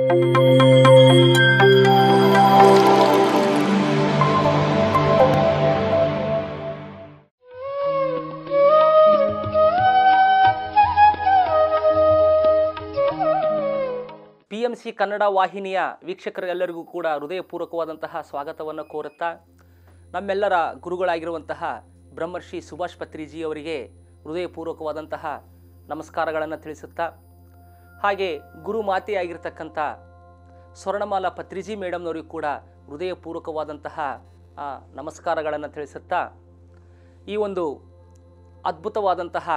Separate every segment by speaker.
Speaker 1: P M C Kannada ವಾಹಿನಿಯ ವೀಕ್ಷಕರೆಲ್ಲರಿಗೂ ಕೂಡ ಹೃದಯಪೂರ್ವಕವಾದಂತಹ ಸ್ವಾಗತವನ್ನು ಕೋರುತ್ತಾ ನಮ್ಮೆಲ್ಲರ ಗುರುಗಳಾಗಿರುವಂತಹ ಬ್ರಹ್ಮರ್ಷಿ ಸುಭಾಷ್ ಪತ್ರಿಜಿ ಅವರಿಗೆ ಹೃದಯಪೂರ್ವಕವಾದಂತಹ ನಮಸ್ಕಾರಗಳನ್ನು ತಿಳಿಸುತ್ತಾ ಹಾಗೆ ಗುರು ಮಾತೆಯಾಗಿರ್ತಕ್ಕಂಥ ಸ್ವರ್ಣಮಾಲಾ ಪತ್ರಿಜಿ ಮೇಡಮ್ನವರಿಗೂ ಕೂಡ ಹೃದಯಪೂರ್ವಕವಾದಂತಹ ಆ, ನಮಸ್ಕಾರಗಳನ್ನು ತಿಳಿಸುತ್ತಾ ಈ ಒಂದು ಅದ್ಭುತವಾದಂತಹ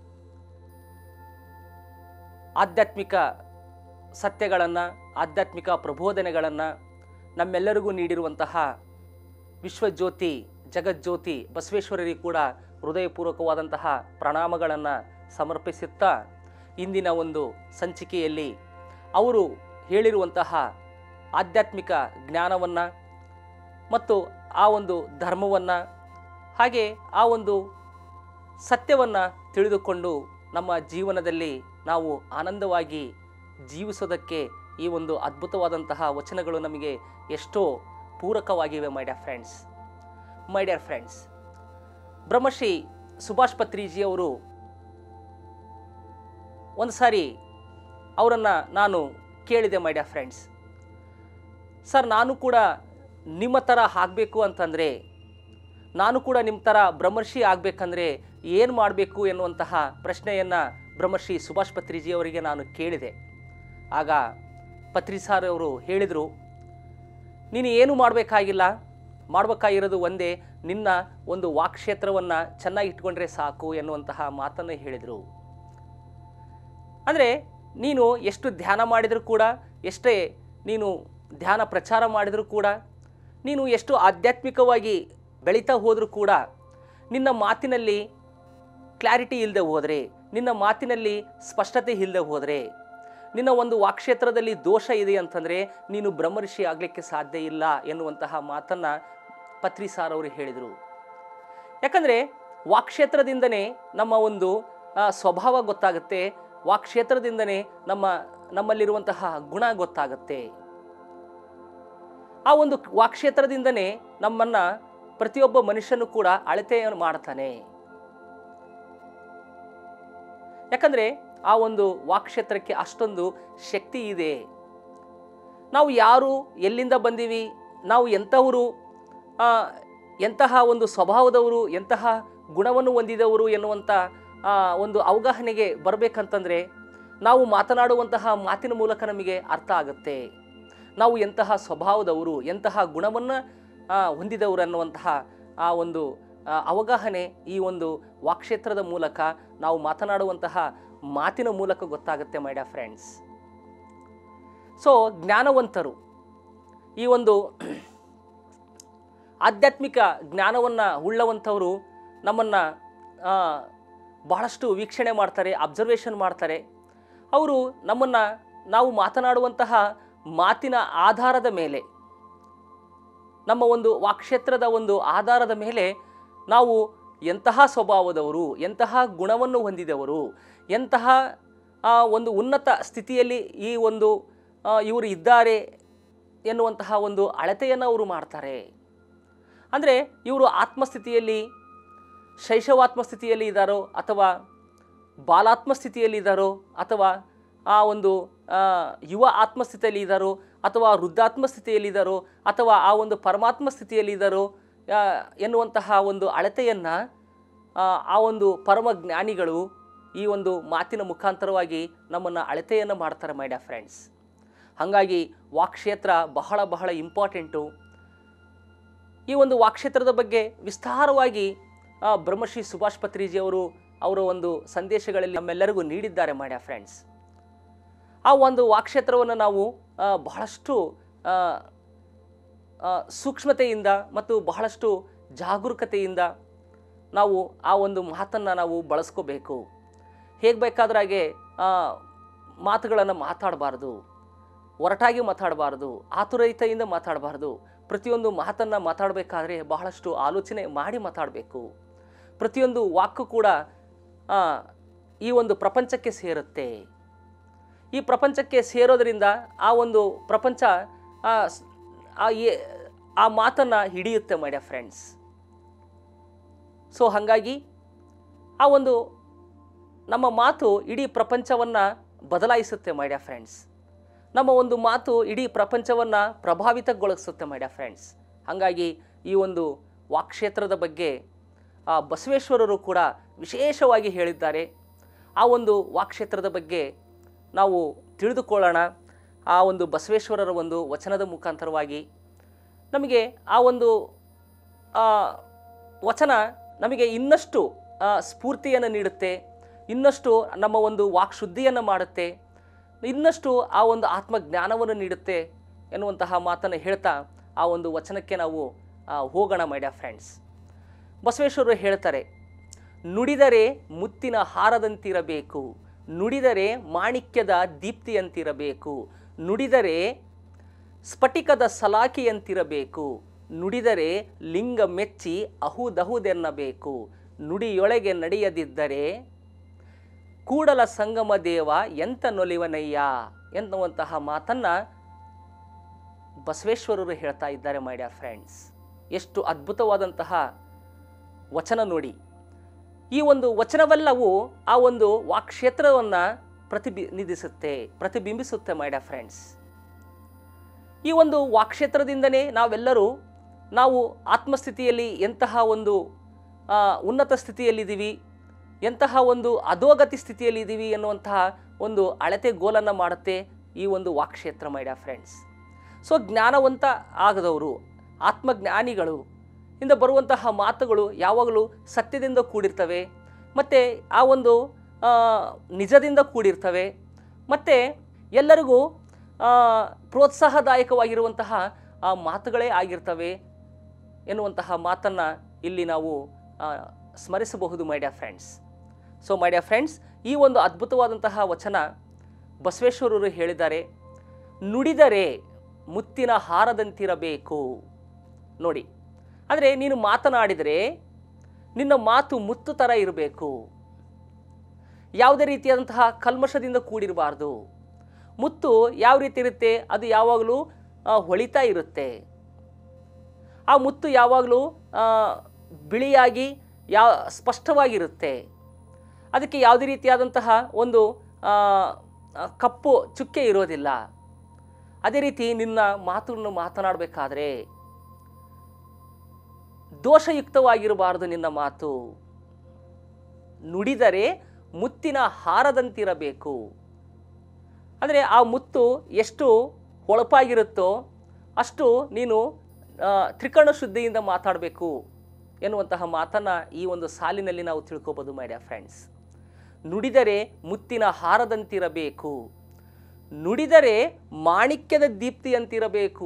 Speaker 1: ಆಧ್ಯಾತ್ಮಿಕ ಸತ್ಯಗಳನ್ನು ಆಧ್ಯಾತ್ಮಿಕ ಪ್ರಬೋಧನೆಗಳನ್ನು ನಮ್ಮೆಲ್ಲರಿಗೂ ನೀಡಿರುವಂತಹ ವಿಶ್ವಜ್ಯೋತಿ ಜಗಜ್ಯೋತಿ ಬಸವೇಶ್ವರರಿಗೆ ಕೂಡ ಹೃದಯಪೂರ್ವಕವಾದಂತಹ ಪ್ರಣಾಮಗಳನ್ನು ಸಮರ್ಪಿಸುತ್ತಾ ಇಂದಿನ ಒಂದು ಸಂಚಿಕೆಯಲ್ಲಿ ಅವರು ಹೇಳಿರುವಂತಹ ಆಧ್ಯಾತ್ಮಿಕ ಜ್ಞಾನವನ್ನು ಮತ್ತು ಆ ಒಂದು ಧರ್ಮವನ್ನು ಹಾಗೆ ಆ ಒಂದು ಸತ್ಯವನ್ನು ತಿಳಿದುಕೊಂಡು ನಮ್ಮ ಜೀವನದಲ್ಲಿ ನಾವು ಆನಂದವಾಗಿ ಜೀವಿಸೋದಕ್ಕೆ ಈ ಒಂದು ಅದ್ಭುತವಾದಂತಹ ವಚನಗಳು ನಮಗೆ ಎಷ್ಟೋ ಪೂರಕವಾಗಿವೆ my dear friends my dear friends Brahmashri Subhash Patriji ಅವರು ಒಂದು ಸಾರಿ ಅವರನ್ನು ನಾನು ಕೇಳಿದೆ ಮೈ ಡಿಯರ್ ಫ್ರೆಂಡ್ಸ್ ಸರ್ ನಾನು ಕೂಡ ನಿಮ್ಮ ಥರ ಆಗಬೇಕು ಅಂತಂದರೆ ನಾನು ಕೂಡ ನಿಮ್ಮ ಥರ ಬ್ರಹ್ಮರ್ಷಿ ಆಗಬೇಕಂದ್ರೆ ಏನು ಮಾಡಬೇಕು ಎನ್ನುವಂತಹ ಪ್ರಶ್ನೆಯನ್ನು ಬ್ರಹ್ಮರ್ಷಿ ಸುಭಾಷ್ ಪತ್ರಿಜಿ ಅವರಿಗೆ ನಾನು ಕೇಳಿದೆ ಆಗ ಪತ್ರಿ ಸಾರ್ ಅವರು ಹೇಳಿದರು ನೀನು ಏನು ಮಾಡಬೇಕಾಗಿಲ್ಲ ಮಾಡಬೇಕಾಗಿರೋದು ಒಂದೇ ನಿನ್ನ ಒಂದು ವಾಕ್ಕ್ಷೇತ್ರವನ್ನು ಚೆನ್ನಾಗಿ ಇಟ್ಕೊಂಡ್ರೆ ಸಾಕು ಎನ್ನುವಂತಹ ಮಾತನ್ನು ಹೇಳಿದರು ಅಂದರೆ ನೀನು ಎಷ್ಟು ಧ್ಯಾನ ಮಾಡಿದರೂ ಕೂಡ ಎಷ್ಟೇ ನೀನು ಧ್ಯಾನ ಪ್ರಚಾರ ಮಾಡಿದರೂ ಕೂಡ ನೀನು ಎಷ್ಟು ಆಧ್ಯಾತ್ಮಿಕವಾಗಿ ಬೆಳೀತಾ ಹೋದರೂ ಕೂಡ ನಿನ್ನ ಮಾತಿನಲ್ಲಿ ಕ್ಲಾರಿಟಿ ಇಲ್ಲದೆ ಹೋದರೆ ನಿನ್ನ ಮಾತಿನಲ್ಲಿ ಸ್ಪಷ್ಟತೆ ಇಲ್ಲದೆ ಹೋದರೆ ನಿನ್ನ ಒಂದು ವಾಕ್ಷೇತ್ರದಲ್ಲಿ ದೋಷ ಇದೆ ಅಂತಂದರೆ ನೀನು ಬ್ರಹ್ಮರ್ಷಿ ಆಗಲಿಕ್ಕೆ ಸಾಧ್ಯ ಇಲ್ಲ ಎನ್ನುವಂತಹ ಮಾತನ್ನು ಪತ್ರಿ ಸಾರ್ ಅವರು ಹೇಳಿದರು ಯಾಕಂದರೆ ವಾಕ್ಕ್ಷೇತ್ರದಿಂದನೇ ನಮ್ಮ ಒಂದು ಆ, ಸ್ವಭಾವ ಗೊತ್ತಾಗುತ್ತೆ ವಾಕ್ಕ್ಷೇತ್ರದಿಂದನೇ ನಮ್ಮ ನಮ್ಮಲ್ಲಿರುವಂತಹ ಗುಣ ಗೊತ್ತಾಗುತ್ತೆ ಆ ಒಂದು ವಾಕ್ಕ್ಷೇತ್ರದಿಂದನೇ ನಮ್ಮನ್ನ ಪ್ರತಿಯೊಬ್ಬ ಮನುಷ್ಯನು ಕೂಡ ಅಳತೆಯನ್ನು ಮಾಡ್ತಾನೆ ಯಾಕಂದ್ರೆ ಆ ಒಂದು ವಾಕ್ಕ್ಷೇತ್ರಕ್ಕೆ ಅಷ್ಟೊಂದು ಶಕ್ತಿ ಇದೆ ನಾವು ಯಾರು ಎಲ್ಲಿಂದ ಬಂದೀವಿ ನಾವು ಎಂಥವರು ಆ, ಎಂತಹ ಒಂದು ಸ್ವಭಾವದವರು ಎಂತಹ ಗುಣವನ್ನು ಹೊಂದಿದವರು ಎನ್ನುವಂಥ ಆ, ಒಂದು ಅವಗಾಹನೆಗೆ ಬರಬೇಕಂತಂದರೆ ನಾವು ಮಾತನಾಡುವಂತಹ ಮಾತಿನ ಮೂಲಕ ನಮಗೆ ಅರ್ಥ ಆಗುತ್ತೆ ನಾವು ಎಂತಹ ಸ್ವಭಾವದವರು ಎಂತಹ ಗುಣವನ್ನು ಹೊಂದಿದವರು ಅನ್ನುವಂತಹ ಆ ಒಂದು ಆ, ಅವಗಾಹನೆ ಈ ಒಂದು ವಾಕ್ಷೇತ್ರದ ಮೂಲಕ ನಾವು ಮಾತನಾಡುವಂತಹ ಮಾತಿನ ಮೂಲಕ ಗೊತ್ತಾಗುತ್ತೆ ಮೈ ಡಿಯರ್ ಫ್ರೆಂಡ್ಸ್ ಸೊ ಜ್ಞಾನವಂತರು ಈ ಒಂದು ಆಧ್ಯಾತ್ಮಿಕ ಜ್ಞಾನವನ್ನು ಉಳ್ಳವಂಥವರು ನಮ್ಮನ್ನು ಬಹಳಷ್ಟು ವೀಕ್ಷಣೆ ಮಾಡ್ತಾರೆ ಅಬ್ಸರ್ವೇಷನ್ ಮಾಡ್ತಾರೆ ಅವರು ನಮ್ಮನ್ನು ನಾವು ಮಾತನಾಡುವಂತಹ ಮಾತಿನ ಆಧಾರದ ಮೇಲೆ ನಮ್ಮ ಒಂದು ವಾಕ್ಷೇತ್ರದ ಒಂದು ಆಧಾರದ ಮೇಲೆ ನಾವು ಎಂತಹ ಸ್ವಭಾವದವರು ಎಂತಹ ಗುಣವನ್ನು ಹೊಂದಿದವರು ಎಂತಹ ಆ, ಒಂದು ಉನ್ನತ ಸ್ಥಿತಿಯಲ್ಲಿ ಈ ಒಂದು ಆ, ಇವರು ಇದ್ದಾರೆ ಎನ್ನುವಂತಹ ಒಂದು ಅಳತೆಯನ್ನು ಅವರು ಮಾಡ್ತಾರೆ ಅಂದರೆ ಇವರು ಆತ್ಮಸ್ಥಿತಿಯಲ್ಲಿ ಶೈಶವಾತ್ಮ ಸ್ಥಿತಿಯಲ್ಲಿ ಇದ್ದಾರೋ ಅಥವಾ ಬಾಲಾತ್ಮ ಸ್ಥಿತಿಯಲ್ಲಿ ಇದ್ದಾರೋ ಅಥವಾ ಆ ಒಂದು ಆ, ಯುವ ಆತ್ಮಸ್ಥಿತಿಯಲ್ಲಿ ಇದ್ದಾರೋ ಅಥವಾ ವೃದ್ಧಾತ್ಮ ಸ್ಥಿತಿಯಲ್ಲಿ ಇದ್ದಾರೋ ಅಥವಾ ಆ ಒಂದು ಪರಮಾತ್ಮ ಸ್ಥಿತಿಯಲ್ಲಿ ಇದ್ದಾರೋ ಆ, ಎನ್ನುವಂತಹ ಒಂದು ಅಳತೆಯನ್ನು ಆ ಒಂದು ಪರಮ ಜ್ಞಾನಿಗಳು ಈ ಒಂದು ಮಾತಿನ ಮುಖಾಂತರವಾಗಿ ನಮ್ಮನ್ನು ಅಳತೆಯನ್ನು ಮಾಡ್ತಾರೆ ಮೈ ಡಿಯರ್ ಫ್ರೆಂಡ್ಸ್ ಹಾಗಾಗಿ ವಾಕ್ಕ್ಷೇತ್ರ ಬಹಳ ಬಹಳ ಇಂಪಾರ್ಟೆಂಟು ಈ ಒಂದು ವಾಕ್ಕ್ಷೇತ್ರದ ಬಗ್ಗೆ ವಿಸ್ತಾರವಾಗಿ ಆ, ಬ್ರಹ್ಮಶ್ರೀ ಸುಭಾಷ್ ಪತ್ರಿಜಿ ಅವರು ಅವರ ಒಂದು ಸಂದೇಶಗಳಲ್ಲಿ ನಮ್ಮೆಲ್ಲರಿಗೂ ನೀಡಿದ್ದಾರೆ ಮಾಡ್ಯ ಫ್ರೆಂಡ್ಸ್ ಆ ಒಂದು ವಾಕ್ಕ್ಷೇತ್ರವನ್ನು ನಾವು ಆ, ಬಹಳಷ್ಟು ಆ, ಆ, ಸೂಕ್ಷ್ಮತೆಯಿಂದ ಮತ್ತು ಬಹಳಷ್ಟು ಜಾಗರೂಕತೆಯಿಂದ ನಾವು ಆ ಒಂದು ಮಾತನ್ನು ನಾವು ಬಳಸ್ಕೋಬೇಕು ಹೇಗೆ ಬೇಕಾದ್ರಾಗೆ ಮಾತುಗಳನ್ನು ಮಾತಾಡಬಾರ್ದು ಒರಟಾಗಿ ಮಾತಾಡಬಾರ್ದು ಆತುರತೆಯಿಂದ ಮಾತಾಡಬಾರ್ದು ಪ್ರತಿಯೊಂದು ಮಾತನ್ನು ಮಾತಾಡಬೇಕಾದ್ರೆ ಬಹಳಷ್ಟು ಆಲೋಚನೆ ಮಾಡಿ ಮಾತಾಡಬೇಕು ಪ್ರತಿಯೊಂದು ವಾಕು ಕೂಡ ಆ, ಈ ಒಂದು ಪ್ರಪಂಚಕ್ಕೆ ಸೇರುತ್ತೆ ಈ ಪ್ರಪಂಚಕ್ಕೆ ಸೇರೋದರಿಂದ ಆ ಒಂದು ಪ್ರಪಂಚ ಆ ಸ್- ಆ ಏ- ಆ ಮಾತನ್ನು ಹಿಡಿಯುತ್ತೆ ಮಾಡ್ಯ ಫ್ರೆಂಡ್ಸ್ ಸೊ ಹಾಗಾಗಿ ಆ ಒಂದು ನಮ್ಮ ಮಾತು ಇಡೀ ಪ್ರಪಂಚವನ್ನು ಬದಲಾಯಿಸುತ್ತೆ ಮಾಡ್ಯ ಫ್ರೆಂಡ್ಸ್ ನಮ್ಮ ಒಂದು ಮಾತು ಇಡೀ ಪ್ರಪಂಚವನ್ನು ಪ್ರಭಾವಿತಗೊಳಿಸುತ್ತೆ ಮಾಡ್ಯ ಫ್ರೆಂಡ್ಸ್ ಹಾಗಾಗಿ ಈ ಒಂದು ವಾಕ್ಕ್ಷೇತ್ರದ ಬಗ್ಗೆ ಆ ಬಸವೇಶ್ವರರು ಕೂಡ ವಿಶೇಷವಾಗಿ ಹೇಳಿದ್ದಾರೆ ಆ ಒಂದು ವಾಕ್ಕ್ಷೇತ್ರದ ಬಗ್ಗೆ ನಾವು ತಿಳಿದುಕೊಳ್ಳೋಣ ಆ ಒಂದು ಬಸವೇಶ್ವರರ ಒಂದು ವಚನದ ಮುಖಾಂತರವಾಗಿ ನಮಗೆ ಆ ಒಂದು ಆ, ವಚನ ನಮಗೆ ಇನ್ನಷ್ಟು ಆ, ಸ್ಫೂರ್ತಿಯನ್ನು ನೀಡುತ್ತೆ ಇನ್ನಷ್ಟು ನಮ್ಮ ಒಂದು ವಾಕ್ ಶುದ್ಧಿಯನ್ನು ಮಾಡುತ್ತೆ ಇನ್ನಷ್ಟು ಆ ಒಂದು ಆತ್ಮಜ್ಞಾನವನ್ನು ನೀಡುತ್ತೆ ಎನ್ನುವಂತಹ ಮಾತನ್ನು ಹೇಳ್ತಾ ಆ ಒಂದು ವಚನಕ್ಕೆ ನಾವು ಆ, ಹೋಗೋಣ ಮೈಡ್ಯ ಫ್ರೆಂಡ್ಸ್ ಬಸವೇಶ್ವರರು ಹೇಳ್ತಾರೆ ನುಡಿದರೆ ಮುತ್ತಿನ ಹಾರದಂತಿರಬೇಕು ನುಡಿದರೆ ಮಾಣಿಕ್ಯದ ದೀಪ್ತಿಯಂತಿರಬೇಕು ನುಡಿದರೆ ಸ್ಫಟಿಕದ ಸಲಾಕಿಯಂತಿರಬೇಕು ನುಡಿದರೆ ಲಿಂಗ ಮೆಚ್ಚಿ ಅಹುದಹುದೆನ್ನಬೇಕು ನುಡಿಯೊಳಗೆ ನಡೆಯದಿದ್ದರೆ ಕೂಡಲ ಸಂಗಮ ದೇವ ಎಂತ ನೊಲಿವನಯ್ಯ ಎನ್ನುವಂತಹ ಮಾತನ್ನು ಬಸವೇಶ್ವರರು ಹೇಳ್ತಾ ಇದ್ದಾರೆ ಮೈ ಡಿಯರ್ ಫ್ರೆಂಡ್ಸ್ ಎಷ್ಟು ಅದ್ಭುತವಾದಂತಹ ವಚನ ನೋಡಿ ಈ ಒಂದು ವಚನವೆಲ್ಲವೂ ಆ ಒಂದು ವಾಕ್ಕ್ಷೇತ್ರವನ್ನು ಪ್ರತಿನಿಧಿಸುತ್ತೆ ಪ್ರತಿಬಿಂಬಿಸುತ್ತೆ ಮೈ ಡಿಯರ್ ಫ್ರೆಂಡ್ಸ್ ಈ ಒಂದು ವಾಕ್ಕ್ಷೇತ್ರದಿಂದನೇ ನಾವೆಲ್ಲರೂ ನಾವು ಆತ್ಮಸ್ಥಿತಿಯಲ್ಲಿ ಎಂತಹ ಒಂದು ಆ, ಉನ್ನತ ಸ್ಥಿತಿಯಲ್ಲಿದ್ದೀವಿ ಎಂತಹ ಒಂದು ಅಧೋಗತಿ ಸ್ಥಿತಿಯಲ್ಲಿದ್ದೀವಿ ಎನ್ನುವಂತಹ ಒಂದು ಅಳತೆ ಗೋಲನ್ನು ಮಾಡುತ್ತೆ ಈ ಒಂದು ವಾಕ್ಕ್ಷೇತ್ರ ಮೈಡ ಫ್ರೆಂಡ್ಸ್ ಸೊ ಜ್ಞಾನವಂತ ಆಗದವರು ಆತ್ಮಜ್ಞಾನಿಗಳು ಇಂದ ಬರುವಂತಹ ಮಾತುಗಳು ಯಾವಾಗಲೂ ಸತ್ಯದಿಂದ ಕೂಡಿರ್ತವೆ ಮತ್ತು ಆ ಒಂದು ಆ, ನಿಜದಿಂದ ಕೂಡಿರ್ತವೆ ಮತ್ತು ಎಲ್ಲರಿಗೂ ಆ, ಪ್ರೋತ್ಸಾಹದಾಯಕವಾಗಿರುವಂತಹ ಆ ಮಾತುಗಳೇ ಆಗಿರ್ತವೆ ಎನ್ನುವಂತಹ ಮಾತನ್ನು ಇಲ್ಲಿ ನಾವು ಆ, ಸ್ಮರಿಸಬಹುದು my dear friends so my dear friends ಈ ಒಂದು ಅದ್ಭುತವಾದಂತಹ ವಚನ ಬಸವೇಶ್ವರರು ಹೇಳಿದ್ದಾರೆ ನುಡಿದರೆ ಮುತ್ತಿನ ಹಾರದಂತಿರಬೇಕು ನೋಡಿ ಅಂದರೆ ನೀನು ಮಾತನಾಡಿದರೆ ನಿನ್ನ ಮಾತು ಮುತ್ತು ಥರ ಇರಬೇಕು ಯಾವುದೇ ರೀತಿಯಾದಂತಹ ಕಲ್ಮಶದಿಂದ ಕೂಡಿರಬಾರ್ದು ಮುತ್ತು ಯಾವ ರೀತಿ ಇರುತ್ತೆ ಅದು ಯಾವಾಗಲೂ ಆ, ಹೊಳಿತಾ ಇರುತ್ತೆ ಆ ಮುತ್ತು ಯಾವಾಗಲೂ ಆ, ಬಿಳಿಯಾಗಿ ಯಾ ಸ್ಪಷ್ಟವಾಗಿರುತ್ತೆ ಅದಕ್ಕೆ ಯಾವುದೇ ರೀತಿಯಾದಂತಹ ಒಂದು ಆ, ಆ, ಕಪ್ಪು ಚುಕ್ಕೆ ಇರೋದಿಲ್ಲ ಅದೇ ರೀತಿ ನಿನ್ನ ಮಾತನ್ನು ಮಾತನಾಡಬೇಕಾದ್ರೆ ದೋಷಯುಕ್ತವಾಗಿರಬಾರದು ನಿನ್ನ ಮಾತು ನುಡಿದರೆ ಮುತ್ತಿನ ಹಾರದಂತಿರಬೇಕು ಅಂದರೆ ಆ ಮುತ್ತು ಎಷ್ಟು ಹೊಳಪಾಗಿರುತ್ತೋ ಅಷ್ಟು ನೀನು ಆ, ತ್ರಿಕರಣ ಶುದ್ಧಿಯಿಂದ ಮಾತಾಡಬೇಕು ಎನ್ನುವಂತಹ ಮಾತನ್ನು ಈ ಒಂದು ಸಾಲಿನಲ್ಲಿ ನಾವು ತಿಳ್ಕೊಬೋದು ಮೈ ಡಿಯರ್ ಫ್ರೆಂಡ್ಸ್ ನುಡಿದರೆ ಮುತ್ತಿನ ಹಾರದಂತಿರಬೇಕು ನುಡಿದರೆ ಮಾಣಿಕ್ಯದ ದೀಪ್ತಿಯಂತಿರಬೇಕು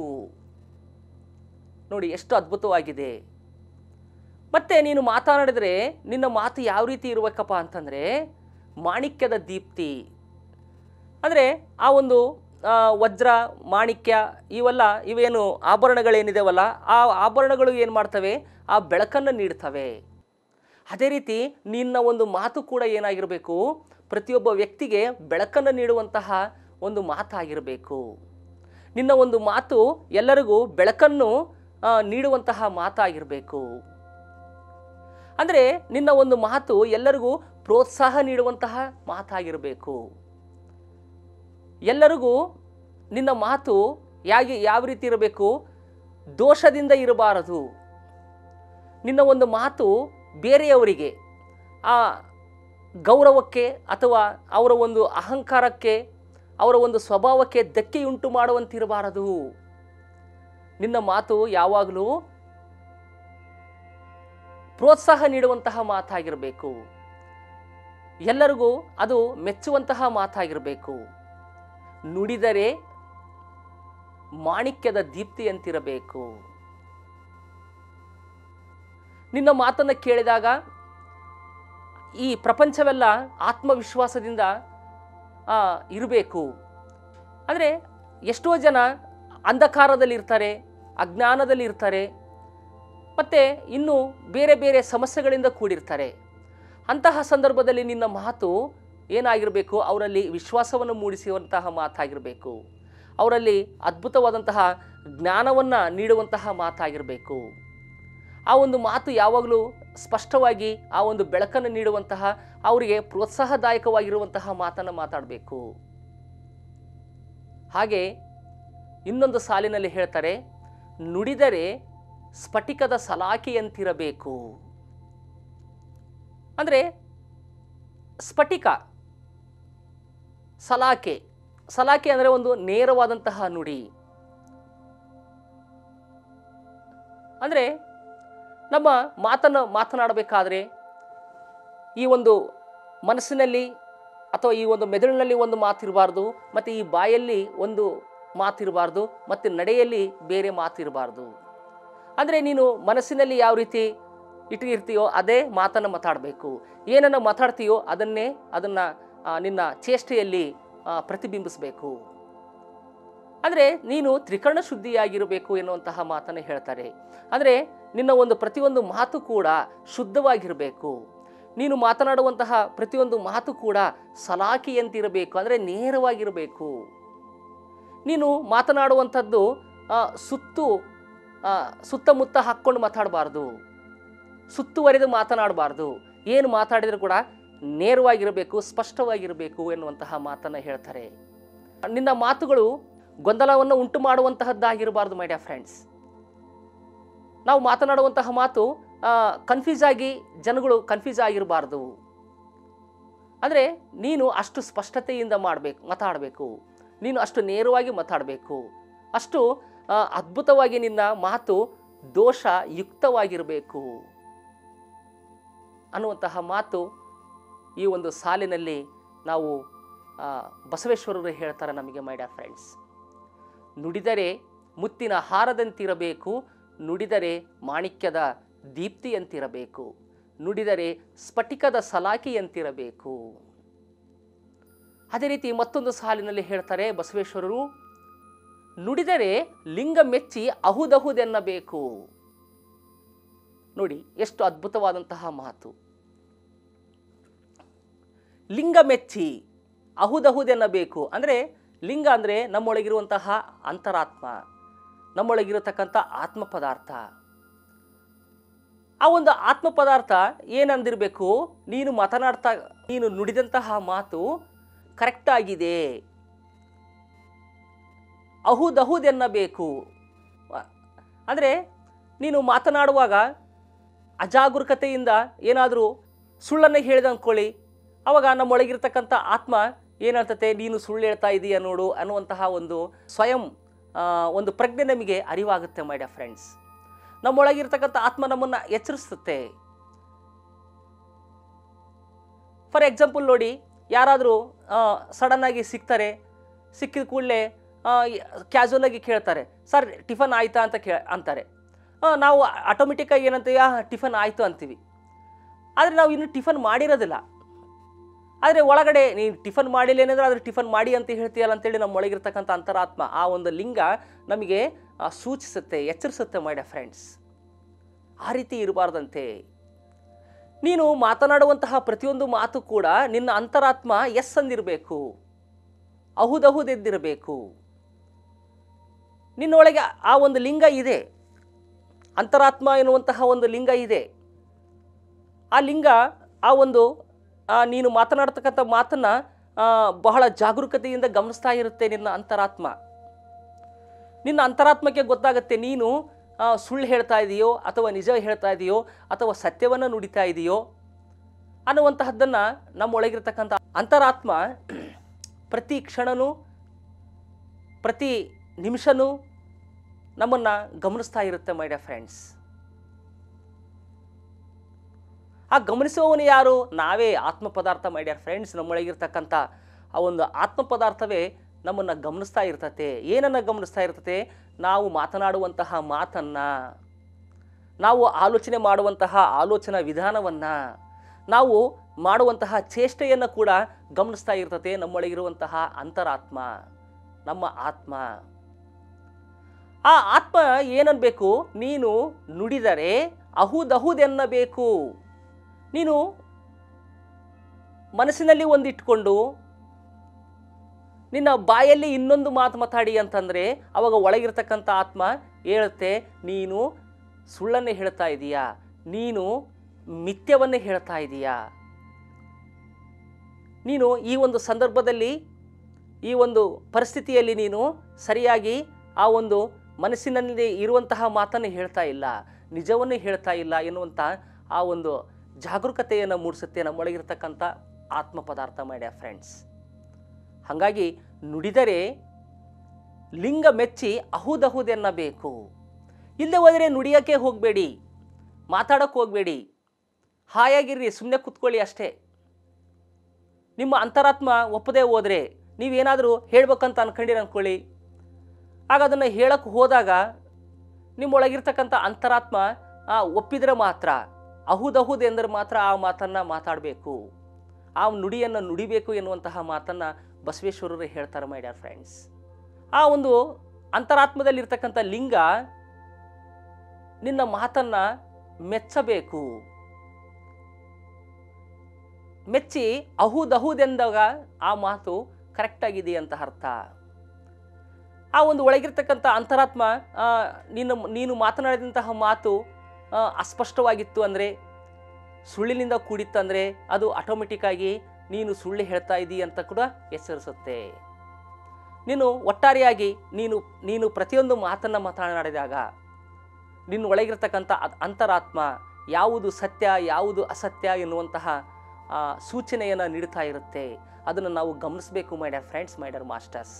Speaker 1: ನೋಡಿ ಎಷ್ಟು ಅದ್ಭುತವಾಗಿದೆ ಮತ್ತೆ ನೀನು ಮಾತನಾಡಿದರೆ ನಿನ್ನ ಮಾತು ಯಾವ ರೀತಿ ಇರಬೇಕಪ್ಪ ಅಂತಂದರೆ ಮಾಣಿಕ್ಯದ ದೀಪ್ತಿ ಅಂದರೆ ಆ ಒಂದು ಆ, ವಜ್ರ ಮಾಣಿಕ್ಯ ಇವೆಲ್ಲ ಇವೇನು ಆಭರಣಗಳೇನಿದಾವಲ್ಲ ಆ ಆಭರಣಗಳು ಏನು ಮಾಡ್ತವೆ ಆ ಬೆಳಕನ್ನು ನೀಡ್ತವೆ ಅದೇ ರೀತಿ ನಿನ್ನ ಒಂದು ಮಾತು ಕೂಡ ಏನಾಗಿರಬೇಕು ಪ್ರತಿಯೊಬ್ಬ ವ್ಯಕ್ತಿಗೆ ಬೆಳಕನ್ನು ನೀಡುವಂತಹ ಒಂದು ಮಾತಾಗಿರಬೇಕು ನಿನ್ನ ಒಂದು ಮಾತು ಎಲ್ಲರಿಗೂ ಬೆಳಕನ್ನು ಆ, ನೀಡುವಂತಹ ಮಾತಾಗಿರಬೇಕು ಅಂದರೆ ನಿನ್ನ ಒಂದು ಮಾತು ಎಲ್ಲರಿಗೂ ಪ್ರೋತ್ಸಾಹ ನೀಡುವಂತಹ ಮಾತಾಗಿರಬೇಕು ಎಲ್ಲರಿಗೂ ನಿನ್ನ ಮಾತು ಯಾಗಿ ಯಾವ ರೀತಿ ಇರಬೇಕು ದೋಷದಿಂದ ಇರಬಾರದು ನಿನ್ನ ಒಂದು ಮಾತು ಬೇರೆಯವರಿಗೆ ಆ ಗೌರವಕ್ಕೆ ಅಥವಾ ಅವರ ಒಂದು ಅಹಂಕಾರಕ್ಕೆ ಅವರ ಒಂದು ಸ್ವಭಾವಕ್ಕೆ ಧಕ್ಕೆಯುಂಟು ಮಾಡುವಂತಿರಬಾರದು ನಿನ್ನ ಮಾತು ಯಾವಾಗಲೂ ಪ್ರೋತ್ಸಾಹ ನೀಡುವಂತಹ ಮಾತಾಗಿರಬೇಕು ಎಲ್ಲರಿಗೂ ಅದು ಮೆಚ್ಚುವಂತಹ ಮಾತಾಗಿರಬೇಕು ನುಡಿದರೆ ಮಾಣಿಕ್ಯದ ದೀಪ್ತಿಯಂತಿರಬೇಕು ನಿನ್ನ ಮಾತನ್ನು ಕೇಳಿದಾಗ ಈ ಪ್ರಪಂಚವೆಲ್ಲ ಆತ್ಮವಿಶ್ವಾಸದಿಂದ ಇರಬೇಕು ಅಂದರೆ ಎಷ್ಟೋ ಜನ ಅಂಧಕಾರದಲ್ಲಿ ಇರ್ತಾರೆ ಅಜ್ಞಾನದಲ್ಲಿ ಇರ್ತಾರೆ ಮತ್ತು ಇನ್ನೂ ಬೇರೆ ಬೇರೆ ಸಮಸ್ಯೆಗಳಿಂದ ಕೂಡಿರ್ತಾರೆ ಅಂತಹ ಸಂದರ್ಭದಲ್ಲಿ ನಿನ್ನ ಮಾತು ಏನಾಗಿರಬೇಕು ಅವರಲ್ಲಿ ವಿಶ್ವಾಸವನ್ನು ಮೂಡಿಸುವಂತಹ ಮಾತಾಗಿರಬೇಕು ಅವರಲ್ಲಿ ಅದ್ಭುತವಾದಂತಹ ಜ್ಞಾನವನ್ನು ನೀಡುವಂತಹ ಮಾತಾಗಿರಬೇಕು ಆ ಒಂದು ಮಾತು ಯಾವಾಗಲೂ ಸ್ಪಷ್ಟವಾಗಿ ಆ ಒಂದು ಬೆಳಕನ್ನು ನೀಡುವಂತಹ ಅವರಿಗೆ ಪ್ರೋತ್ಸಾಹದಾಯಕವಾಗಿರುವಂತಹ ಮಾತನ್ನು ಮಾತಾಡಬೇಕು ಹಾಗೆ ಇನ್ನೊಂದು ಸಾಲಿನಲ್ಲಿ ಹೇಳ್ತಾರೆ ನುಡಿದರೆ ಸ್ಫಟಿಕದ ಸಲಾಕೆಯಂತಿರಬೇಕು ಅಂದರೆ ಸ್ಫಟಿಕ ಸಲಾಕೆ ಸಲಾಕೆ ಅಂದರೆ ಒಂದು ನೇರವಾದಂತಹ ನುಡಿ ಅಂದರೆ ನಮ್ಮ ಮಾತನ್ನು ಮಾತನಾಡಬೇಕಾದ್ರೆ ಈ ಒಂದು ಮನಸ್ಸಿನಲ್ಲಿ ಅಥವಾ ಈ ಒಂದು ಮೆದುಳಿನಲ್ಲಿ ಒಂದು ಮಾತಿರಬಾರ್ದು ಮತ್ತು ಈ ಬಾಯಲ್ಲಿ ಒಂದು ಮಾತಿರಬಾರ್ದು ಮತ್ತು ನಡೆಯಲ್ಲಿ ಬೇರೆ ಮಾತಿರಬಾರ್ದು ಅಂದರೆ ನೀನು ಮನಸ್ಸಿನಲ್ಲಿ ಯಾವ ರೀತಿ ಇಟ್ಟಿರ್ತೀಯೋ ಅದೇ ಮಾತನ್ನು ಮಾತಾಡಬೇಕು ಏನನ್ನು ಮಾತಾಡ್ತೀಯೋ ಅದನ್ನೇ ಅದನ್ನು ನಿನ್ನ ಚೇಷ್ಟೆಯಲ್ಲಿ ಆ, ಪ್ರತಿಬಿಂಬಿಸಬೇಕು ಅಂದರೆ ನೀನು ತ್ರಿಕರಣ ಶುದ್ಧಿಯಾಗಿರಬೇಕು ಎನ್ನುವಂತಹ ಮಾತನ್ನು ಹೇಳ್ತಾರೆ ಅಂದರೆ ನಿನ್ನ ಒಂದು ಪ್ರತಿಯೊಂದು ಮಾತು ಕೂಡ ಶುದ್ಧವಾಗಿರಬೇಕು ನೀನು ಮಾತನಾಡುವಂತಹ ಪ್ರತಿಯೊಂದು ಮಾತು ಕೂಡ ಸಲಾಕಿಯಂತಿರಬೇಕು ಅಂದರೆ ನೇರವಾಗಿರಬೇಕು ನೀನು ಮಾತನಾಡುವಂಥದ್ದು ಆ, ಸುತ್ತು ಆ, ಸುತ್ತಮುತ್ತ ಹಾಕ್ಕೊಂಡು ಮಾತಾಡಬಾರ್ದು ಸುತ್ತುವರೆದು ಮಾತನಾಡಬಾರ್ದು ಏನು ಮಾತಾಡಿದರೂ ಕೂಡ ನೇರವಾಗಿರಬೇಕು ಸ್ಪಷ್ಟವಾಗಿರಬೇಕು ಎನ್ನುವಂತಹ ಮಾತನ್ನು ಹೇಳ್ತಾರೆ ನಿನ್ನ ಮಾತುಗಳು ಗೊಂದಲವನ್ನು ಉಂಟು ಮಾಡುವಂತಹದ್ದಾಗಿರಬಾರ್ದು ಮೈ ಡಿಯರ್ ಫ್ರೆಂಡ್ಸ್ ನಾವು ಮಾತನಾಡುವಂತಹ ಮಾತು ಕನ್ಫ್ಯೂಸ್ ಆಗಿ ಜನಗಳು ಕನ್ಫ್ಯೂಸ್ ಆಗಿರಬಾರ್ದು ಅಂದರೆ ನೀನು ಅಷ್ಟು ಸ್ಪಷ್ಟತೆಯಿಂದ ಮಾಡಬೇಕು ಮಾತಾಡಬೇಕು ನೀನು ಅಷ್ಟು ನೇರವಾಗಿ ಮಾತಾಡಬೇಕು ಅಷ್ಟು ಆ, ಅದ್ಭುತವಾಗಿ ನಿನ್ನ ಮಾತು ದೋಷ ಯುಕ್ತವಾಗಿರಬೇಕು ಅನ್ನುವಂತಹ ಮಾತು ಈ ಒಂದು ಸಾಲಿನಲ್ಲಿ ನಾವು ಆ, ಬಸವೇಶ್ವರರು ಹೇಳ್ತಾರೆ ನಮಗೆ ಮೈ ಡಿಯರ್ ಫ್ರೆಂಡ್ಸ್ ನುಡಿದರೆ ಮುತ್ತಿನ ಹಾರದಂತಿರಬೇಕು ನುಡಿದರೆ ಮಾಣಿಕ್ಯದ ದೀಪ್ತಿಯಂತಿರಬೇಕು ನುಡಿದರೆ ಸ್ಫಟಿಕದ ಸಲಾಕಿಯಂತಿರಬೇಕು ಅದೇ ರೀತಿ ಮತ್ತೊಂದು ಸಾಲಿನಲ್ಲಿ ಹೇಳ್ತಾರೆ ಬಸವೇಶ್ವರರು ನುಡಿದರೆ ಲಿಂಗ ಮೆಚ್ಚಿ ಅಹುದಹುದೆನ್ನಬೇಕು ನೋಡಿ ಎಷ್ಟು ಅದ್ಭುತವಾದಂತಹ ಮಾತು ಲಿಂಗ ಮೆಚ್ಚಿ ಅಹುದಹುದೆನ್ನಬೇಕು ಅಂದರೆ ಲಿಂಗ ಅಂದರೆ ನಮ್ಮೊಳಗಿರುವಂತಹ ಅಂತರಾತ್ಮ ನಮ್ಮೊಳಗಿರತಕ್ಕಂಥ ಆತ್ಮ ಪದಾರ್ಥ ಆ ಒಂದು ಆತ್ಮ ಪದಾರ್ಥ ಏನಂದಿರಬೇಕು ನೀನು ಮಾತನಾಡ್ತಾ ನೀನು ನುಡಿದಂತಹ ಮಾತು ಕರೆಕ್ಟ್ ಆಗಿದೆ ಅಹುದಹುದೆನ್ನಬೇಕು ಅಂದರೆ ನೀನು ಮಾತನಾಡುವಾಗ ಅಜಾಗರೂಕತೆಯಿಂದ ಏನಾದರೂ ಸುಳ್ಳನ್ನು ಹೇಳಿದ ಅಂದ್ಕೊಳ್ಳಿ ಅವಾಗ ನಮ್ಮೊಳಗಿರ್ತಕ್ಕಂಥ ಆತ್ಮ ಏನಂತತೆ ನೀನು ಸುಳ್ಳು ಹೇಳ್ತಾ ಇದೀಯ ನೋಡು ಅನ್ನುವಂತಹ ಒಂದು ಸ್ವಯಂ ಆ, ಒಂದು ಪ್ರಜ್ಞೆ ನಮಗೆ ಅರಿವಾಗುತ್ತೆ ಮೈ ಡಿಯರ್ ಫ್ರೆಂಡ್ಸ್ ನಮ್ಮೊಳಗಿರ್ತಕ್ಕಂಥ ಆತ್ಮ ನಮ್ಮನ್ನು ಎಚ್ಚರಿಸುತ್ತೆ ಫಾರ್ ಎಕ್ಸಾಂಪಲ್ ನೋಡಿ ಯಾರಾದರೂ ಸಡನ್ನಾಗಿ ಸಿಗ್ತಾರೆ ಸಿಕ್ಕಿದ ಕೂಡಲೇ ಕ್ಯಾಶುವಲಾಗಿ ಕೇಳ್ತಾರೆ ಸರ್ ಟಿಫನ್ ಆಯ್ತಾ ಅಂತ ಕೇ ಅಂತಾರೆ ಆ, ನಾವು ಆಟೋಮೆಟಿಕ್ಕಾಗಿ ಏನಂತೀವಿ "ಆ, ಟಿಫನ್ ಆಯಿತು ಅಂತೀವಿ ಆದರೆ ನಾವು ಇನ್ನೂ ಟಿಫನ್ ಮಾಡಿರೋದಿಲ್ಲ ಆದರೆ ಒಳಗಡೆ ನೀನು ಟಿಫನ್ ಮಾಡಿಲ್ಲ ಏನಂದ್ರೆ ಅದ್ರ ಟಿಫನ್ ಮಾಡಿ ಅಂತ ಹೇಳ್ತೀಯಲ್ಲ ಅಂತೇಳಿ ನಮ್ಮ ಒಳಗಿರ್ತಕ್ಕಂಥ ಅಂತರಾತ್ಮ ಆ ಒಂದು ಲಿಂಗ ನಮಗೆ ಆ, ಸೂಚಿಸುತ್ತೆ ಎಚ್ಚರಿಸುತ್ತೆ ಮೈ ಡಿಯರ್ ಫ್ರೆಂಡ್ಸ್ ಆ ರೀತಿ ಇರಬಾರ್ದಂತೆ ನೀನು ಮಾತನಾಡುವಂತಹ ಪ್ರತಿಯೊಂದು ಮಾತು ಕೂಡ ನಿನ್ನ ಅಂತರಾತ್ಮ ಎಸ್ ಅಂದಿರಬೇಕು ಅಹುದಹುದೆದ್ದಿರಬೇಕು ನಿನ್ನೊಳಗೆ ಆ ಒಂದು ಲಿಂಗ ಇದೆ ಅಂತರಾತ್ಮ ಎನ್ನುವಂತಹ ಒಂದು ಲಿಂಗ ಇದೆ ಆ ಲಿಂಗ ಆ ಒಂದು ಆ, ನೀನು ಮಾತನಾಡ್ತಕ್ಕಂಥ ಮಾತನ್ನು ಬಹಳ ಜಾಗರೂಕತೆಯಿಂದ ಗಮನಿಸ್ತಾ ಇರುತ್ತೆ ನಿನ್ನ ಅಂತರಾತ್ಮ ನಿನ್ನ ಅಂತರಾತ್ಮಕ್ಕೆ ಗೊತ್ತಾಗುತ್ತೆ ನೀನು ಆ, ಸುಳ್ಳು ಹೇಳ್ತಾ ಇದೆಯೋ ಅಥವಾ ನಿಜ ಹೇಳ್ತಾ ಇದೆಯೋ ಅಥವಾ ಸತ್ಯವನ್ನು ನುಡಿತಾ ಇದೆಯೋ ಅನ್ನುವಂತಹದ್ದನ್ನು ನಮ್ಮೊಳಗಿರ್ತಕ್ಕಂಥ ಅಂತರಾತ್ಮ ಪ್ರತಿ ಕ್ಷಣನೂ ಪ್ರತಿ ನಿಮಿಷನೂ ನಮ್ಮನ್ನು ಗಮನಿಸ್ತಾ ಇರುತ್ತೆ ಮೈ ಡಿಯರ್ ಫ್ರೆಂಡ್ಸ್ ಆ ಗಮನಿಸುವವನು ಯಾರು ನಾವೇ ಆತ್ಮ ಪದಾರ್ಥ ಮೈ ಡಿಯರ್ ಫ್ರೆಂಡ್ಸ್ ನಮ್ಮೊಳಗಿರ್ತಕ್ಕಂಥ ಆ ಒಂದು ಆತ್ಮ ಪದಾರ್ಥವೇ ನಮ್ಮನ್ನು ಗಮನಿಸ್ತಾ ಇರ್ತತೆ ಏನನ್ನು ಗಮನಿಸ್ತಾ ಇರ್ತತೆ ನಾವು ಮಾತನಾಡುವಂತಹ ಮಾತನ್ನು ನಾವು ಆಲೋಚನೆ ಮಾಡುವಂತಹ ಆಲೋಚನಾ ವಿಧಾನವನ್ನು ನಾವು ಮಾಡುವಂತಹ ಚೇಷ್ಟೆಯನ್ನು ಕೂಡ ಗಮನಿಸ್ತಾ ಇರ್ತತೆ ನಮ್ಮೊಳಗಿರುವಂತಹ ಅಂತರಾತ್ಮ ನಮ್ಮ ಆತ್ಮ ಆ ಆತ್ಮ ಏನನ್ಬೇಕು ನೀನು ನುಡಿದರೆ ಅಹುದಹುದೆನ್ನಬೇಕು ನೀನು ಮನಸ್ಸಿನಲ್ಲಿ ಒಂದು ಇಟ್ಕೊಂಡು ನಿನ್ನ ಬಾಯಲ್ಲಿ ಇನ್ನೊಂದು ಮಾತು ಮಾತಾಡಿ ಅಂತಂದರೆ ಅವಾಗ ಒಳಗಿರ್ತಕ್ಕಂಥ ಆತ್ಮ ಹೇಳುತ್ತೆ ನೀನು ಸುಳ್ಳನ್ನೇ ಹೇಳ್ತಾ ಇದೀಯಾ ನೀನು ಮಿಥ್ಯವನ್ನೇ ಹೇಳ್ತಾ ಇದೀಯಾ ನೀನು ಈ ಒಂದು ಸಂದರ್ಭದಲ್ಲಿ ಈ ಒಂದು ಪರಿಸ್ಥಿತಿಯಲ್ಲಿ ನೀನು ಸರಿಯಾಗಿ ಆ ಒಂದು ಮನಸ್ಸಿನಲ್ಲಿ ಇರುವಂತಹ ಮಾತನ್ನು ಹೇಳ್ತಾ ಇಲ್ಲ ನಿಜವನ್ನು ಹೇಳ್ತಾ ಇಲ್ಲ ಎನ್ನುವಂಥ ಆ ಒಂದು ಜಾಗರೂಕತೆಯನ್ನು ಮೂಡಿಸುತ್ತೆ ನಮ್ಮೊಳಗಿರ್ತಕ್ಕಂಥ ಆತ್ಮ ಪದಾರ್ಥ ಮಾಡ್ಯ ಫ್ರೆಂಡ್ಸ್ ಹಾಗಾಗಿ ನುಡಿದರೆ ಲಿಂಗ ಮೆಚ್ಚಿ ಅಹುದಹುದೆನ್ನಬೇಕು ಇಲ್ಲದೆ ಹೋದರೆ ನುಡಿಯೋಕ್ಕೆ ಹೋಗಬೇಡಿ ಮಾತಾಡೋಕ್ಕೆ ಹೋಗಬೇಡಿ ಹಾಯಾಗಿರ್ರಿ ಸುಮ್ಮನೆ ಕೂತ್ಕೊಳ್ಳಿ ಅಷ್ಟೇ ನಿಮ್ಮ ಅಂತರಾತ್ಮ ಒಪ್ಪದೇ ಹೋದರೆ ನೀವೇನಾದರೂ ಹೇಳ್ಬೇಕಂತ ಅನ್ಕೊಂಡಿರ ಅನ್ಕೊಳ್ಳಿ ಆಗ ಅದನ್ನು ಹೇಳಕ್ಕೆ ಹೋದಾಗ ನಿಮ್ಮೊಳಗಿರ್ತಕ್ಕಂಥ ಅಂತರಾತ್ಮ ಆ, ಒಪ್ಪಿದರೆ ಮಾತ್ರ ಅಹುದಹುದ್ ಎಂದರೆ ಮಾತ್ರ ಆ ಮಾತನ್ನು ಮಾತಾಡಬೇಕು ಆ ನುಡಿಯನ್ನು ನುಡಿಬೇಕು ಎನ್ನುವಂತಹ ಮಾತನ್ನು ಬಸವೇಶ್ವರರು ಹೇಳ್ತಾರೆ ಮೈ ಡಿಯರ್ ಫ್ರೆಂಡ್ಸ್ ಆ ಒಂದು ಅಂತರಾತ್ಮದಲ್ಲಿರ್ತಕ್ಕಂಥ ಲಿಂಗ ನಿನ್ನ ಮಾತನ್ನು ಮೆಚ್ಚಬೇಕು ಮೆಚ್ಚಿ ಅಹುದಹುದೆಂದಾಗ ಆ ಮಾತು ಕರೆಕ್ಟಾಗಿದೆ ಅಂತ ಅರ್ಥ ಆ ಒಂದು ಒಳಗಿರ್ತಕ್ಕಂಥ ಅಂತರಾತ್ಮ ಆ, ನೀನು ನೀನು ಮಾತನಾಡಿದಂತಹ ಮಾತು ಆ, ಅಸ್ಪಷ್ಟವಾಗಿತ್ತು ಅಂದರೆ ಸುಳ್ಳಿನಿಂದ ಕೂಡಿತ್ತಂದರೆ ಅದು ಆಟೋಮೆಟಿಕ್ಕಾಗಿ ನೀನು ಸುಳ್ಳು ಹೇಳ್ತಾ ಇದ್ದೀ ಅಂತ ಕೂಡ ಎಚ್ಚರಿಸುತ್ತೆ ನೀನು ಒಟ್ಟಾರೆಯಾಗಿ ನೀನು ನೀನು ಪ್ರತಿಯೊಂದು ಮಾತನ್ನು ಮಾತನಾಡಿದಾಗ ನಿನ್ನ ಒಳಗಿರ್ತಕ್ಕಂಥ ಅದ್- ಅಂತರಾತ್ಮ ಯಾವುದು ಸತ್ಯ ಯಾವುದು ಅಸತ್ಯ ಎನ್ನುವಂತಹ ಆ, ಸೂಚನೆಯನ್ನು ನೀಡ್ತಾ ಇರುತ್ತೆ ಅದನ್ನು ನಾವು ಗಮನಿಸಬೇಕು my dear friends my dear masters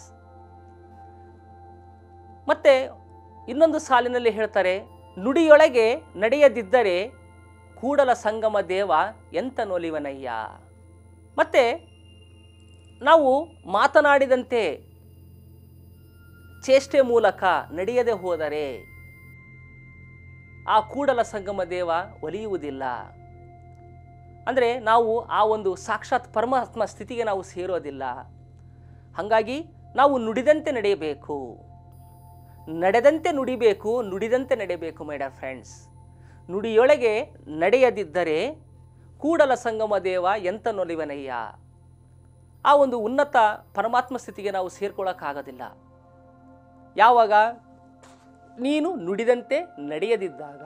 Speaker 1: ಮತ್ತೆ ಇನ್ನೊಂದು ಸಾಲಿನಲ್ಲಿ ಹೇಳ್ತಾರೆ ನುಡಿಯೊಳಗೆ ನಡೆಯದಿದ್ದರೆ ಕೂಡಲ ಸಂಗಮ ದೇವ ಎಂತ ನೊಲಿವನಯ್ಯ ಮತ್ತೆ ನಾವು ಮಾತನಾಡಿದಂತೆ ಚೇಷ್ಟೆ ಮೂಲಕ ನಡೆಯದೆ ಹೋದರೆ ಆ ಕೂಡಲ ಸಂಗಮ ದೇವ ಒಲಿಯುವುದಿಲ್ಲ ಅಂದರೆ ನಾವು ಆ ಒಂದು ಸಾಕ್ಷಾತ್ ಪರಮಾತ್ಮ ಸ್ಥಿತಿಗೆ ನಾವು ಸೇರೋದಿಲ್ಲ ಹಾಗಾಗಿ ನಾವು ನುಡಿದಂತೆ ನಡೆಯಬೇಕು ನಡೆದಂತೆ ನುಡಿಬೇಕು ನುಡಿದಂತೆ ನಡೆಯಬೇಕು ಮೈ ಡಿಯರ್ ಫ್ರೆಂಡ್ಸ್ ನುಡಿಯೊಳಗೆ ನಡೆಯದಿದ್ದರೆ ಕೂಡಲ ಸಂಗಮ ದೇವ ಎಂತ ನೊಲಿವನಯ್ಯ ಆ ಒಂದು ಉನ್ನತ ಪರಮಾತ್ಮ ಸ್ಥಿತಿಗೆ ನಾವು ಸೇರ್ಕೊಳ್ಳೋಕ್ಕಾಗೋದಿಲ್ಲ ಯಾವಾಗ ನೀನು ನುಡಿದಂತೆ ನಡೆಯದಿದ್ದಾಗ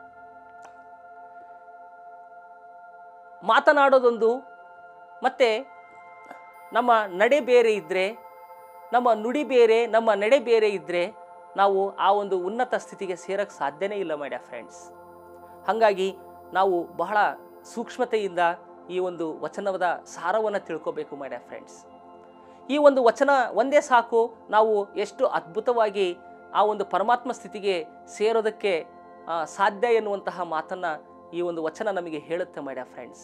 Speaker 1: ಮಾತನಾಡೋದೊಂದು ಮತ್ತು ನಮ್ಮ ನಡೆ ಬೇರೆ ಇದ್ದರೆ ನಮ್ಮ ನುಡಿ ಬೇರೆ ನಮ್ಮ ನಡೆ ಬೇರೆ ಇದ್ದರೆ ನಾವು ಆ ಒಂದು ಉನ್ನತ ಸ್ಥಿತಿಗೆ ಸೇರಕ್ಕೆ ಸಾಧ್ಯನೇ ಇಲ್ಲ ಮೈ ಡಿಯರ್ ಫ್ರೆಂಡ್ಸ್ ಹಾಗಾಗಿ ನಾವು ಬಹಳ ಸೂಕ್ಷ್ಮತೆಯಿಂದ ಈ ಒಂದು ವಚನದ ಸಾರವನ್ನು ತಿಳ್ಕೋಬೇಕು ಮೈ ಡಿಯರ್ ಫ್ರೆಂಡ್ಸ್ ಈ ಒಂದು ವಚನ ಒಂದೇ ಸಾಕು ನಾವು ಎಷ್ಟು ಅದ್ಭುತವಾಗಿ ಆ ಒಂದು ಪರಮಾತ್ಮ ಸ್ಥಿತಿಗೆ ಸೇರೋದಕ್ಕೆ ಆ, ಸಾಧ್ಯ ಎನ್ನುವಂತಹ ಮಾತನ್ನು ಈ ಒಂದು ವಚನ ನಮಗೆ ಹೇಳುತ್ತೆ ಮೈ ಡಿಯರ್ ಫ್ರೆಂಡ್ಸ್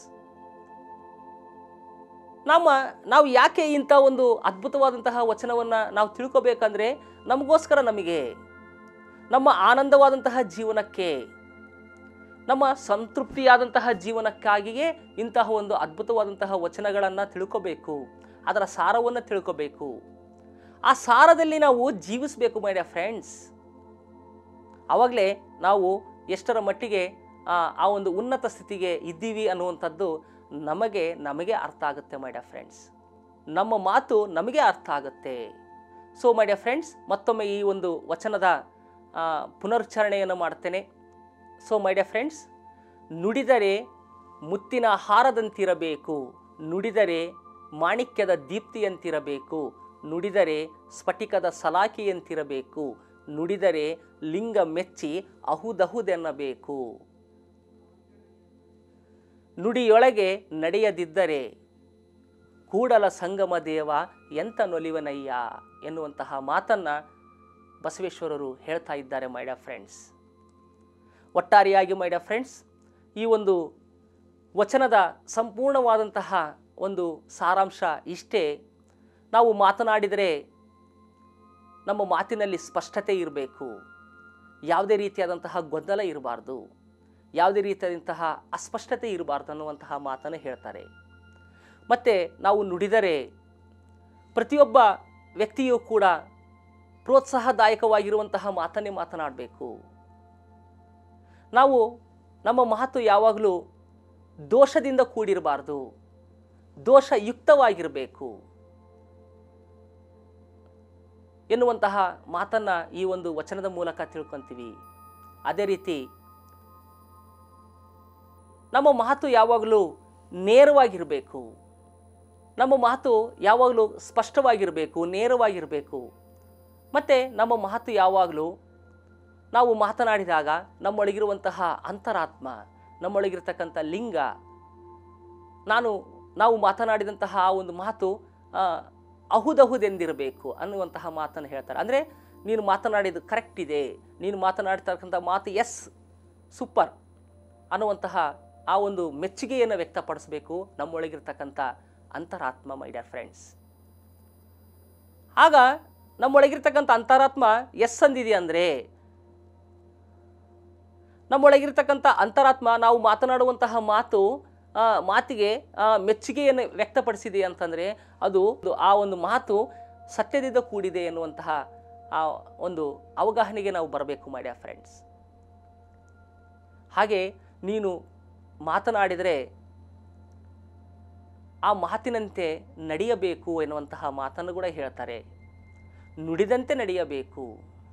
Speaker 1: ನಮ್ಮ ನಾವು ಯಾಕೆ ಇಂಥ ಒಂದು ಅದ್ಭುತವಾದಂತಹ ವಚನವನ್ನು ನಾವು ತಿಳ್ಕೊಬೇಕಂದ್ರೆ ನಮಗೋಸ್ಕರ ನಮಗೆ ನಮ್ಮ ಆನಂದವಾದಂತಹ ಜೀವನಕ್ಕೆ ನಮ್ಮ ಸಂತೃಪ್ತಿಯಾದಂತಹ ಜೀವನಕ್ಕಾಗಿಯೇ ಇಂತಹ ಒಂದು ಅದ್ಭುತವಾದಂತಹ ವಚನಗಳನ್ನು ತಿಳ್ಕೋಬೇಕು ಅದರ ಸಾರವನ್ನು ತಿಳ್ಕೋಬೇಕು ಆ ಸಾರದಲ್ಲಿ ನಾವು ಜೀವಿಸಬೇಕು ಮೈ ಡಿಯರ್ ಫ್ರೆಂಡ್ಸ್ ಆವಾಗಲೇ ನಾವು ಎಷ್ಟರ ಮಟ್ಟಿಗೆ ಆ, ಆ ಒಂದು ಉನ್ನತ ಸ್ಥಿತಿಗೆ ಇದ್ದೀವಿ ಅನ್ನುವಂಥದ್ದು ನಮಗೆ ನಮಗೆ ಅರ್ಥ ಆಗುತ್ತೆ ಮೈ ಡಿಯರ್ ಫ್ರೆಂಡ್ಸ್ ನಮ್ಮ ಮಾತು ನಮಗೆ ಅರ್ಥ ಆಗುತ್ತೆ ಸೊ ಮೈ ಡಿಯರ್ ಫ್ರೆಂಡ್ಸ್ ಮತ್ತೊಮ್ಮೆ ಈ ಒಂದು ವಚನದ ಆ, ಪುನರುಚ್ಚಾರಣೆಯನ್ನು ಮಾಡ್ತೇನೆ ಸೊ ಮೈ ಡಿಯರ್ ಫ್ರೆಂಡ್ಸ್ ನುಡಿದರೆ ಮುತ್ತಿನ ಹಾರದಂತಿರಬೇಕು ನುಡಿದರೆ ಮಾಣಿಕ್ಯದ ದೀಪ್ತಿಯಂತಿರಬೇಕು ನುಡಿದರೆ ಸ್ಫಟಿಕದ ಸಲಾಕೆಯಂತಿರಬೇಕು ನುಡಿದರೆ ಲಿಂಗ ಮೆಚ್ಚಿ ಅಹುದಹುದೆನ್ನಬೇಕು ನುಡಿಯೊಳಗೆ ನಡೆಯದಿದ್ದರೆ ಕೂಡಲ ಸಂಗಮ ದೇವ ಎಂತ ನೊಲಿವನಯ್ಯ ಎನ್ನುವಂತಹ ಮಾತನ್ನು ಬಸವೇಶ್ವರರು ಹೇಳ್ತಾ ಇದ್ದಾರೆ ಮೈ ಡಿಯರ್ ಫ್ರೆಂಡ್ಸ್ ಒಟ್ಟಾರೆಯಾಗಿ ಮೈ ಡಿಯರ್ ಫ್ರೆಂಡ್ಸ್ ಈ ಒಂದು ವಚನದ ಸಂಪೂರ್ಣವಾದಂತಹ ಒಂದು ಸಾರಾಂಶ ಇಷ್ಟೇ ನಾವು ಮಾತನಾಡಿದರೆ ನಮ್ಮ ಮಾತಿನಲ್ಲಿ ಸ್ಪಷ್ಟತೆ ಇರಬೇಕು ಯಾವುದೇ ರೀತಿಯಾದಂತಹ ಗೊಂದಲ ಇರಬಾರ್ದು ಯಾವುದೇ ರೀತಿಯಾದಂತಹ ಅಸ್ಪಷ್ಟತೆ ಇರಬಾರ್ದು ಅನ್ನುವಂತಹ ಮಾತನ್ನು ಹೇಳ್ತಾರೆ ಮತ್ತು ನಾವು ನುಡಿದರೆ ಪ್ರತಿಯೊಬ್ಬ ವ್ಯಕ್ತಿಯೂ ಕೂಡ ಪ್ರೋತ್ಸಾಹದಾಯಕವಾಗಿರುವಂತಹ ಮಾತನ್ನೇ ಮಾತನಾಡಬೇಕು ನಾವು ನಮ್ಮ ಮಾತು ಯಾವಾಗಲೂ ದೋಷದಿಂದ ಕೂಡಿರಬಾರ್ದು ದೋಷಯುಕ್ತವಾಗಿರಬೇಕು ಎನ್ನುವಂತಹ ಮಾತನ್ನು ಈ ಒಂದು ವಚನದ ಮೂಲಕ ತಿಳ್ಕೊತೀವಿ ಅದೇ ರೀತಿ ನಮ್ಮ ಮಾತು ಯಾವಾಗಲೂ ನೇರವಾಗಿರಬೇಕು ನಮ್ಮ ಮಾತು ಯಾವಾಗಲೂ ಸ್ಪಷ್ಟವಾಗಿರಬೇಕು ನೇರವಾಗಿರಬೇಕು ಮತ್ತು ನಮ್ಮ ಮಾತು ಯಾವಾಗಲೂ ನಾವು ಮಾತನಾಡಿದಾಗ ನಮ್ಮೊಳಗಿರುವಂತಹ ಅಂತರಾತ್ಮ ನಮ್ಮೊಳಗಿರ್ತಕ್ಕಂಥ ಲಿಂಗ ನಾನು ನಾವು ಮಾತನಾಡಿದಂತಹ ಆ ಒಂದು ಮಾತು ಆ, ಅಹುದಹುದೆಂದಿರಬೇಕು ಅನ್ನುವಂತಹ ಮಾತನ್ನು ಹೇಳ್ತಾರೆ ಅಂದರೆ ನೀನು ಮಾತನಾಡಿದ್ದು ಕರೆಕ್ಟ್ ಇದೆ ನೀನು ಮಾತನಾಡ್ತಕ್ಕಂಥ ಮಾತು ಎಸ್ ಸೂಪರ್ ಅನ್ನುವಂತಹ ಆ ಒಂದು ಮೆಚ್ಚುಗೆಯನ್ನು ವ್ಯಕ್ತಪಡಿಸಬೇಕು ನಮ್ಮೊಳಗಿರ್ತಕ್ಕಂಥ ಅಂತರಾತ್ಮ ಮೈ ಡಿಯರ್ ಫ್ರೆಂಡ್ಸ್ ಆಗ ನಮ್ಮೊಳಗಿರ್ತಕ್ಕಂಥ ಅಂತರಾತ್ಮ ಎಸ್ ಅಂದಿದೆ ಅಂದರೆ ನಮ್ಮೊಳಗಿರ್ತಕ್ಕಂಥ ಅಂತರಾತ್ಮ ನಾವು ಮಾತನಾಡುವಂತಹ ಮಾತು ಆ, ಮಾತಿಗೆ ಆ, ಮೆಚ್ಚುಗೆಯನ್ನು ವ್ಯಕ್ತಪಡಿಸಿದೆ ಅಂತಂದರೆ ಅದು ಅದು ಆ ಒಂದು ಮಾತು ಸತ್ಯದಿಂದ ಕೂಡಿದೆ ಎನ್ನುವಂತಹ ಆ ಒಂದು ಅವಗಾಹನೆಗೆ ನಾವು ಬರಬೇಕು ಮಾಡ್ಯ ಫ್ರೆಂಡ್ಸ್ ಹಾಗೆ ನೀನು ಮಾತನಾಡಿದರೆ ಆ ಮಾತಿನಂತೆ ನಡೆಯಬೇಕು ಎನ್ನುವಂತಹ ಮಾತನ್ನು ಕೂಡ ಹೇಳ್ತಾರೆ ನುಡಿದಂತೆ ನಡೆಯಬೇಕು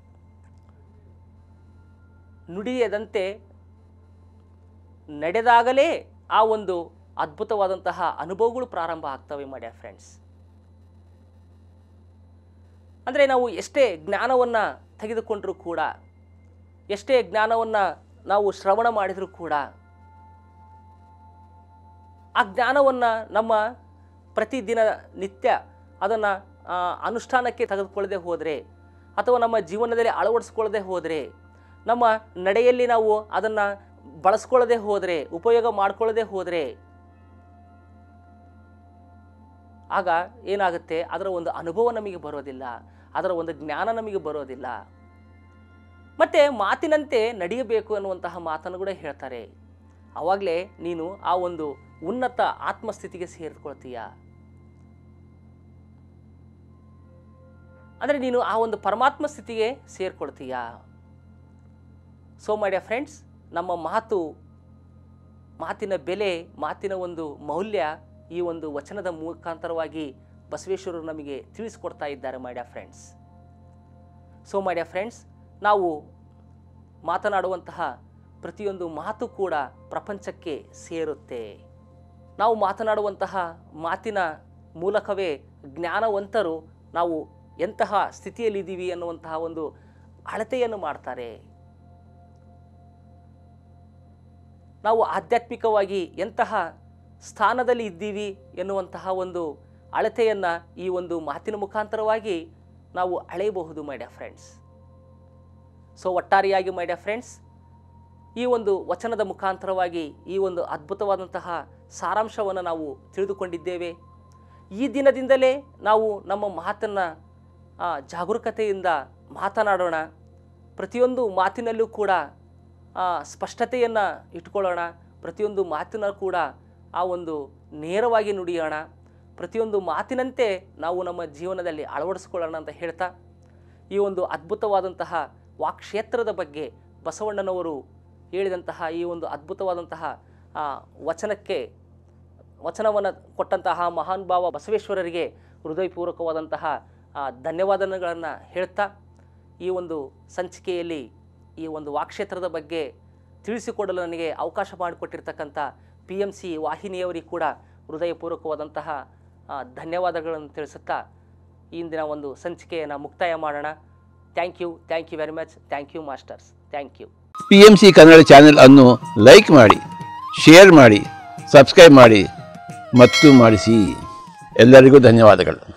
Speaker 1: ನುಡಿಯದಂತೆ ನಡೆದಾಗಲೇ ಆ ಒಂದು ಅದ್ಭುತವಾದಂತಹ ಅನುಭವಗಳು ಪ್ರಾರಂಭ ಆಗ್ತವೆ ಮಾಡ್ಯ ಫ್ರೆಂಡ್ಸ್ ಅಂದರೆ ನಾವು ಎಷ್ಟೇ ಜ್ಞಾನವನ್ನು ತೆಗೆದುಕೊಂಡರೂ ಕೂಡ ಎಷ್ಟೇ ಜ್ಞಾನವನ್ನು ನಾವು ಶ್ರವಣ ಮಾಡಿದರೂ ಕೂಡ ಆ ಜ್ಞಾನವನ್ನು ನಮ್ಮ ಪ್ರತಿದಿನ ನಿತ್ಯ ಅದನ್ನು ಅನುಷ್ಠಾನಕ್ಕೆ ತೆಗೆದುಕೊಳ್ಳದೆ ಹೋದರೆ ಅಥವಾ ನಮ್ಮ ಜೀವನದಲ್ಲಿ ಅಳವಡಿಸ್ಕೊಳ್ಳದೆ ಹೋದರೆ ನಮ್ಮ ನಡೆಯಲ್ಲಿ ನಾವು ಅದನ್ನು ಬಳಸ್ಕೊಳ್ಳದೆ ಹೋದರೆ ಉಪಯೋಗ ಮಾಡ್ಕೊಳ್ಳದೆ ಹೋದರೆ ಆಗ ಏನಾಗುತ್ತೆ ಅದರ ಒಂದು ಅನುಭವ ನಮಗೆ ಬರೋದಿಲ್ಲ ಅದರ ಒಂದು ಜ್ಞಾನ ನಮಗೆ ಬರೋದಿಲ್ಲ ಮತ್ತು ಮಾತಿನಂತೆ ನಡೆಯಬೇಕು ಅನ್ನುವಂತಹ ಮಾತನ್ನು ಕೂಡ ಹೇಳ್ತಾರೆ ಆವಾಗಲೇ ನೀನು ಆ ಒಂದು ಉನ್ನತ ಆತ್ಮಸ್ಥಿತಿಗೆ ಸೇರಿಕೊಳ್ತೀಯ ಅಂದರೆ ನೀನು ಆ ಒಂದು ಪರಮಾತ್ಮ ಸ್ಥಿತಿಗೆ ಸೇರಿಕೊಳ್ತೀಯ ಸೊ ಮೈ ಡಿಯರ್ ಫ್ರೆಂಡ್ಸ್ ನಮ್ಮ ಮಾತು ಮಾತಿನ ಬೆಲೆ ಮಾತಿನ ಒಂದು ಮೌಲ್ಯ ಈ ಒಂದು ವಚನದ ಮುಖಾಂತರವಾಗಿ ಬಸವೇಶ್ವರರು ನಮಗೆ ತಿಳಿಸ್ಕೊಡ್ತಾ ಇದ್ದಾರೆ my dear friends so my dear friends ನಾವು ಮಾತನಾಡುವಂತಹ ಪ್ರತಿಯೊಂದು ಮಾತು ಕೂಡ ಪ್ರಪಂಚಕ್ಕೆ ಸೇರುತ್ತೆ ನಾವು ಮಾತನಾಡುವಂತಹ ಮಾತಿನ ಮೂಲಕವೇ ಜ್ಞಾನವಂತರು ನಾವು ಎಂತಹ ಸ್ಥಿತಿಯಲ್ಲಿದ್ದೀವಿ ಅನ್ನುವಂತಹ ಒಂದು ಅಳತೆಯನ್ನು ಮಾಡ್ತಾರೆ ನಾವು ಆಧ್ಯಾತ್ಮಿಕವಾಗಿ ಎಂತಹ ಸ್ಥಾನದಲ್ಲಿ ಇದ್ದೀವಿ ಎನ್ನುವಂತಹ ಒಂದು ಅಳತೆಯನ್ನು ಈ ಒಂದು ಮಾತಿನ ಮುಖಾಂತರವಾಗಿ ನಾವು ಅಳೆಯಬಹುದು ಮೈ ಡಿಯರ್ ಫ್ರೆಂಡ್ಸ್ ಸೊ ಒಟ್ಟಾರೆಯಾಗಿ ಮೈ ಡಿಯರ್ ಫ್ರೆಂಡ್ಸ್ ಈ ಒಂದು ವಚನದ ಮುಖಾಂತರವಾಗಿ ಈ ಒಂದು ಅದ್ಭುತವಾದಂತಹ ಸಾರಾಂಶವನ್ನು ನಾವು ತಿಳಿದುಕೊಂಡಿದ್ದೇವೆ ಈ ದಿನದಿಂದಲೇ ನಾವು ನಮ್ಮ ಮಾತನ್ನು ಜಾಗರೂಕತೆಯಿಂದ ಮಾತನಾಡೋಣ ಪ್ರತಿಯೊಂದು ಮಾತಿನಲ್ಲೂ ಕೂಡ ಆ, ಸ್ಪಷ್ಟತೆಯನ್ನು ಇಟ್ಕೊಳ್ಳೋಣ ಪ್ರತಿಯೊಂದು ಮಾತಿನ ಕೂಡ ಆ ಒಂದು ನೇರವಾಗಿ ನುಡಿಯೋಣ ಪ್ರತಿಯೊಂದು ಮಾತಿನಂತೆ ನಾವು ನಮ್ಮ ಜೀವನದಲ್ಲಿ ಅಳವಡಿಸ್ಕೊಳ್ಳೋಣ ಅಂತ ಹೇಳ್ತಾ ಈ ಒಂದು ಅದ್ಭುತವಾದಂತಹ ವಾಕ್ಕ್ಷೇತ್ರದ ಬಗ್ಗೆ ಬಸವಣ್ಣನವರು ಹೇಳಿದಂತಹ ಈ ಒಂದು ಅದ್ಭುತವಾದಂತಹ ಆ, ವಚನಕ್ಕೆ ವಚನವನ್ನು ಕೊಟ್ಟಂತಹ ಮಹಾನ್ ಭಾವ ಬಸವೇಶ್ವರರಿಗೆ ಹೃದಯಪೂರ್ವಕವಾದಂತಹ ಆ, ಧನ್ಯವಾದಗಳನ್ನು ಹೇಳ್ತಾ ಈ ಒಂದು ಸಂಚಿಕೆಯಲ್ಲಿ ಈ ಒಂದು ವಾಕ್ಷೇತ್ರದ ಬಗ್ಗೆ ತಿಳಿಸಿಕೊಡಲು ನನಗೆ ಅವಕಾಶ ಮಾಡಿಕೊಟ್ಟಿರ್ತಕ್ಕಂಥ ಪಿ ಎಮ್ ಸಿ ವಾಹಿನಿಯವರಿಗೆ ಕೂಡ ಹೃದಯಪೂರ್ವಕವಾದಂತಹ ಆ, ಧನ್ಯವಾದಗಳನ್ನು ತಿಳಿಸುತ್ತಾ ಇಂದಿನ ಒಂದು ಸಂಚಿಕೆಯನ್ನು ಮುಕ್ತಾಯ ಮಾಡೋಣ thank you thank you very much thank you masters thank you
Speaker 2: P M C Kannada channel ಅನ್ನು ಲೈಕ್ ಮಾಡಿ ಶೇರ್ ಮಾಡಿ ಸಬ್ಸ್ಕ್ರೈಬ್ ಮಾಡಿ ಮತ್ತು ಮಾಡಿಸಿ ಎಲ್ಲರಿಗೂ ಧನ್ಯವಾದಗಳು